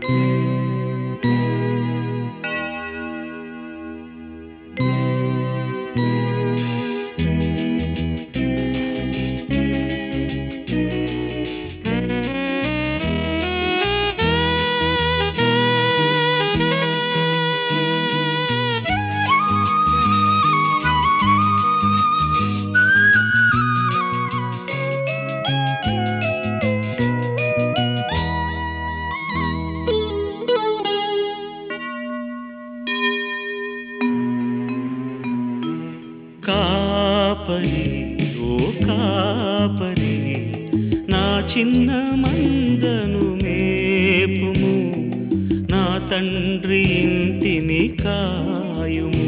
కాపరి ఓ కాపరి నా చిన్న మందను మేపుము నా తండ్రి ఇంటిని కాయుము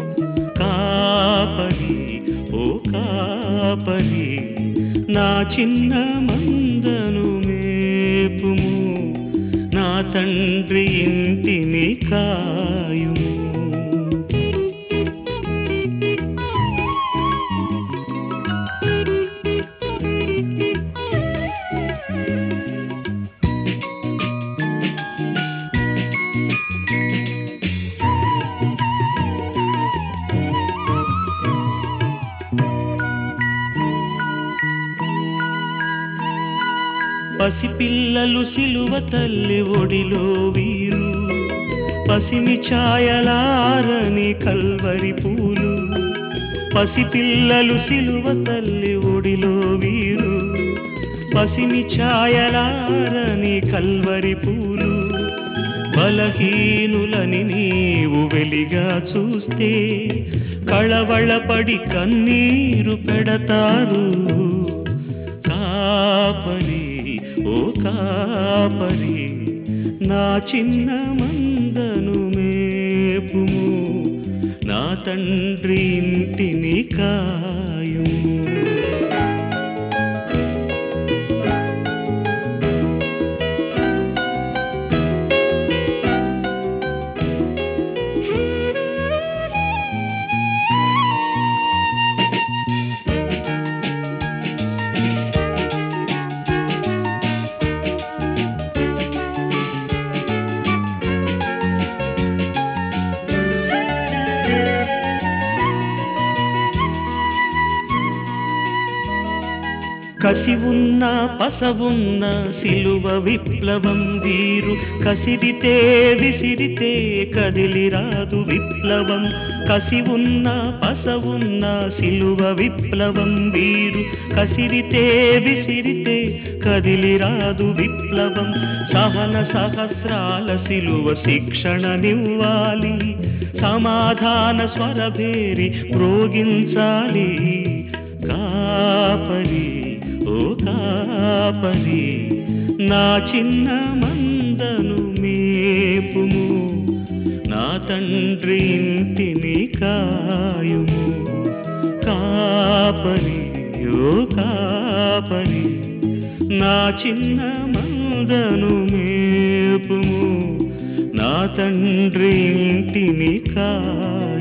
కాపరి ఓ కాపరి నా చిన్న మందను మేపుము నా తండ్రి ఇంటిని కాయుము పసిపిల్లలు సిలువ తల్లి ఒడిలో వీరు పసిమి ఛాయలారని కల్వరి పూలు పసిపిల్లలు సిలువ తల్లి ఒడిలో వీరు పసిమి ఛాయలారని కల్వరి పూలు బలహీనులని నీవు వెలిగా చూస్తే కళవళపడి కన్నీరు పెడతారు కాపరి ఓ కాపరి నా చిన్న మందను మేపుము నా తండ్రి ఇంటిని కాయుము కసి ఉన్న పసవున్న సిలువ విప్లవం వీరు కసిరితే విసిరితే కదిలిరాదు విప్లవం కసి ఉన్న పసవున్న సిలువ విప్లవం వీరు కసిరితే విసిరితే కదిలిరాదు విప్లవం సహన సహస్రాల సిలువ శిక్షణనివ్వాలి సమాధాన స్వరభేరి ప్రోగించాలి కాపరి ఓ కాపరి నా చిన్న మందను మేపుము నా తండ్రి ఇంటిని కాయుము కాపరి ఓ కాపరి నా చిన్న మందను మేపుము నా తండ్రి ఇంటిని కాయుము